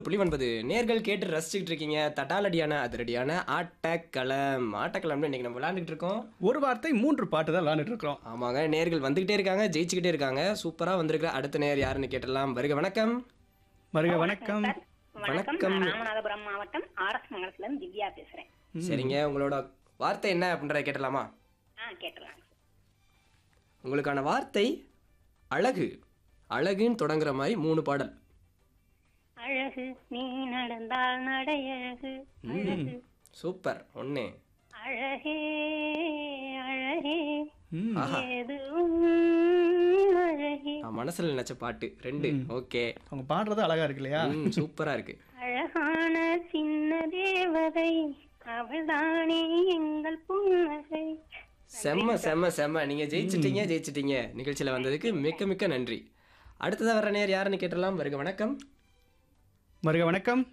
புள்ளி ஒன்பது நேர்கள் கேட்டு ரசிச்சுக்கிட்டு இருக்கீங்க தட்டாலடியான அதிரடியான ஆட்டக்களம் ஆட்டக்களம்னு இன்னைக்கு நம்ம விளையாண்டுட்டு இருக்கோம் ஒரு வார்த்தை மூன்று பாட்டு தான் விளையாண்டுட்டு இருக்கிறோம் ஆமாங்க நேர்கள் வந்துகிட்டே இருக்காங்க ஜெயிச்சுக்கிட்டே இருக்காங்க சூப்பரா வந்திருக்கிற அடுத்த நேர் யாருன்னு கேட்டலாம் வருக வணக்கம் வருக வணக்கம் சார். வணக்கம் வணக்கம். நான் ராமநாதபுரம் மாவட்டம் ஆர்எஸ் மங்கலத்துல இருந்து திவ்யா பேசுறேன் சரிங்க உங்களோட வார்த்தை என்ன அப்படின்றத கேட்டலாமா ஆ கேட்டுலாம் உங்களுக்கான வார்த்தை அழகு அழகுன்னு தொடங்குற மாதிரி மூணு பாடல் அழகு நீ நடந்தால் நடையழகு அழகு சூப்பர் ஒண்ணு அழகே அழகே ம். ஆஹா எதுவும் அழகே ஆ, மனசுல நினைச்ச பாட்டு ரெண்டு ஓகே அவங்க பாடுறது அழகா இருக்கு இல்லையா ம், சூப்பரா இருக்கு அழகான சின்ன தேவதை அவள்தானே எங்கள் புன்னகை செம்ம செம்ம செம்ம நீங்க ஜெயிச்சிட்டீங்க ஜெயிச்சிட்டீங்க நிகழ்ச்சியில வந்ததுக்கு மிக்க மிக்க நன்றி அடுத்ததா வர நேர் யாருன்னு கேட்டலாம் வருக வணக்கம் வருக வணக்கம்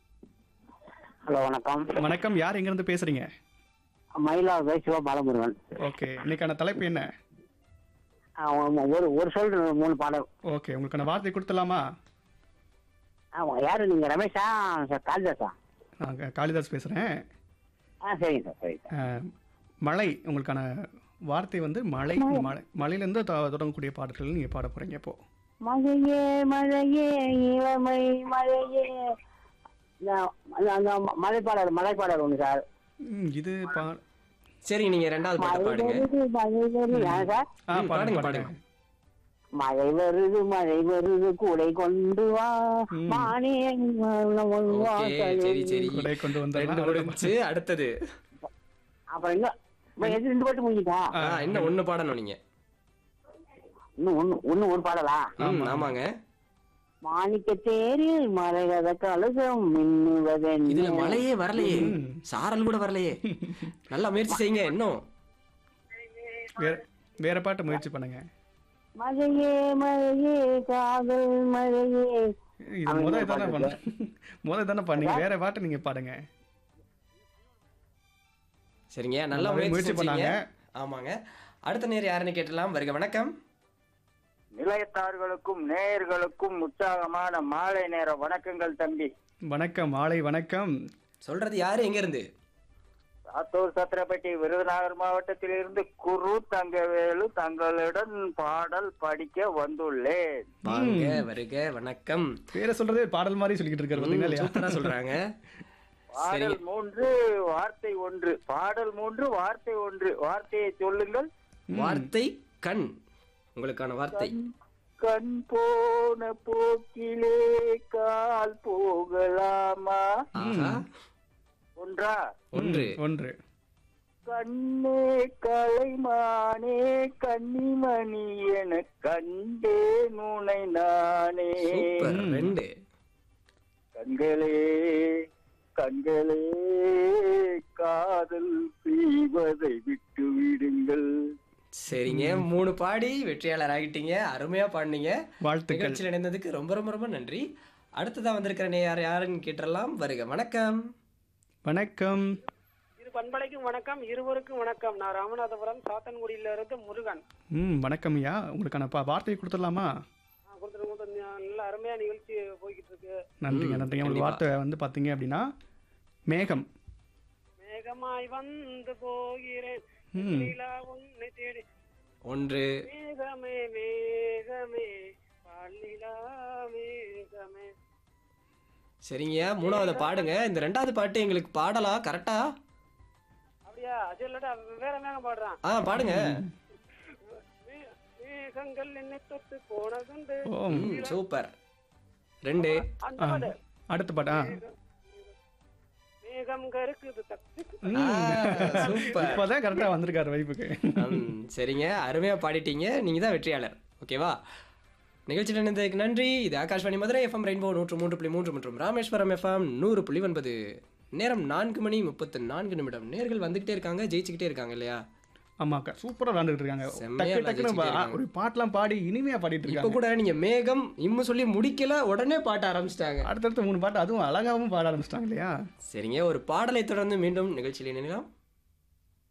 ஹலோ வணக்கம் வணக்கம் யார் எங்க இருந்து பேசுறீங்க மயிலாடுதுறை சிவா பாலமுருகன் ஓகே இன்னைக்கான தலைப்பு என்ன ஆ, ஒரு ஒரு சொல் மூணு பாடல் ஓகே உங்களுக்கான வார்த்தை கொடுத்துலாமா ஆ, யாரு நீங்க ரமேஷா சார் காளிதாஸா நான் காளிதாஸ் பேசுறேன் ஆ சரிங்க சார் சரிங்க சார் அஹ், மழை உங்களுக்கான வார்த்தை வந்து மழை மழை மழையிலேருந்து தொ- தொடங்கக்கூடிய பாடல்கள் நீங்க பாட போறீங்க இப்போ மழையே மழையே இளமை மழையே இந்த- அந்த- அந்த மலைப்பாடல் மலைப்பாடல் ஒன்று சார் ம், இது பா சரி நீங்க ரெண்டாவது பாட்டு மழை பாடுங்க வருது மழை வருது ஏன் சார் ஆ ம், பாடுங்க பாடுங்க, பாடுங்க மழை வருது மழை வருது கூடை கொண்டு வா ம். மானே ஓகே சரி சரி கொடை கொண்டு ரெண்டு வந்தாங்க முடிஞ்சு அடுத்தது அப்புறம் இன்னும் இப்ப எது ரெண்டு பாட்டு முடிஞ்சிட்டா ஆ, இன்னும் ஒண்ணு பாடணும் நீங்க இன்னும் ஒண்ணு ஒண்ணு ஒரு பாடலா ம், ஆமாங்க மாணிக்க தேரில் மரகத கழுகம் மின்னுவதென் இதுல மழையே வரலையே சாரல் கூட வரலையே நல்லா முயற்சி செய்யுங்க இன்னும் வேற வேற பாட்டு முயற்சி பண்ணுங்க மழையே மழையே காதல் மழையே இது முத தானே பண்ண முத தானே பண்ணீங்க வேற பாட்டு நீங்க பாடுங்க சரிங்க நல்லா நல்லாவே முயற்சி முயற்சி பண்ணாங்க பண்ணாங்க. ஆமாங்க அடுத்த நேர் யாருன்னு கேட்டலாம் வருக வணக்கம் நிலையத்தார்களுக்கும் நேயர்களுக்கும் உற்சாகமான மாலை நேர வணக்கங்கள் தம்பி வணக்கம் மாலை வணக்கம் சொல்றது யாரு எங்க இருந்து சாத்தூர் சத்திரப்பட்டி விருதுநகர் மாவட்டத்திலிருந்து குரு தங்கவேலு தங்களுடன் பாடல் படிக்க வந்துள்ளேன் வாங்க வருக வணக்கம் பேரை சொல்றதே பாடல் மாதிரி சொல்லிக்கிட்டு இருக்காரு பாத்தீங்களா இல்லையா சூப்பரா சொல்றாங்க பாடல் மூன்று வார்த்தை ஒன்று பாடல் மூன்று வார்த்தை ஒன்று வார்த்தையை சொல்லுங்கள் வார்த்தை கண் உங்களுக்கான வார்த்தை கண் போன போக்கிலே கால் போகலாமா ஆஹா ஒன்றா ஒன்று ஒன்று கண்ணே கலைமானே கன்னிமணி என கண்டே நுனை நானே சூப்பர் ரெண்டு கண்களே கண்களே காதல் செய்வதை விட்டு விடுங்கள் சரிங்க மூணு பாடி வெற்றியாளர் ஆகிட்டீங்க அருமையா பாடினீங்க வாழ்த்துக்கள் நிகழ்ச்சியில் இணைந்ததுக்கு ரொம்ப ரொம்ப ரொம்ப நன்றி அடுத்ததா வந்திருக்கிற நேர் யாருன்னு கேட்டுறலாம் வருக வணக்கம் வணக்கம் இரு பண்பலைக்கும் வணக்கம் இருவருக்கும் வணக்கம் நான் ராமநாதபுரம் சாத்தன்குடியில இருந்து முருகன் ம் வணக்கம் ஐயா உங்களுக்கான பா வார்த்தையை கொடுத்துடலாமா நான் கொடுத்துட்டு கொடுத்து நல்ல அருமையா நிகழ்ச்சி போய்கிட்டு இருக்கு நன்றிங்க நன்றிங்க உங்களுக்கு கண்டிப்பா. வார்த்தை வந்து பார்த்தீங்க அப்படின்னா மேகம் மேகமாய் வந்து போகிறேன் ம். நிலா உன்னை தேடி ஒன்று மேகமே மேகமே பள்ளிலா மேகமே சரிங்க மூணாவது பாடுங்க இந்த ரெண்டாவது பாட்டு எங்களுக்கு பாடலா கரெக்டா அப்படியா அது இல்லாட்டா வேற மேகம் பாடுறான் ஆ பாடுங்க மே- மேகங்கள் என்னை தொட்டு போனதுண்டு ஓ ம், சூப்பர் ரெண்டு அந்த ஆ, பாடு அடுத்த பாட்டா மேகம் கருக்குது தப்பு ஆ, சூப்பர் இப்போதான் கரெக்டாக வந்திருக்காரு வைப்புக்கு ம், சரிங்க அருமையா பாடிட்டீங்க நீங்க தான் வெற்றியாளர் ஓகேவா நிகழ்ச்சியில் இணைந்ததுக்கு நன்றி இது ஆகாஷ்வாணி மதுரை எஃப்எம் ரெயின்போ நூற்று மூன்று புள்ளி மூன்று மற்றும் ராமேஸ்வரம் எஃப்எம் நூறு புள்ளி ஒன்பது நேரம் நான்கு மணி முப்பத்து நான்கு நிமிடம் நேர்கள் வந்துகிட்டே இருக்காங்க ஜெயிச்சுக்கிட்டே இருக்காங்க இல்லையா ஆமாக்கா சூப்பராக விளாண்டுட்டு இருக்காங்க செம்மையா டக்கு டக்குன்னு விளையாடிட்டு பா- ஒரு பாட்டெல்லாம் பாடி இனிமையா பாடிட்டு இப்ப இருக்காங்க கூட நீங்க மேகம் இம்மு சொல்லி முடிக்கல உடனே பாட்ட ஆரம்பிச்சிட்டாங்க அடுத்தடுத்து மூணு பாட்டு அதுவும் அழகாவும் பாட ஆரம்பிச்சிட்டாங்க இல்லையா சரிங்க ஒரு பாடலை தொடர்ந்து மீண்டும் நிகழ்ச்சியில் இணையலாம்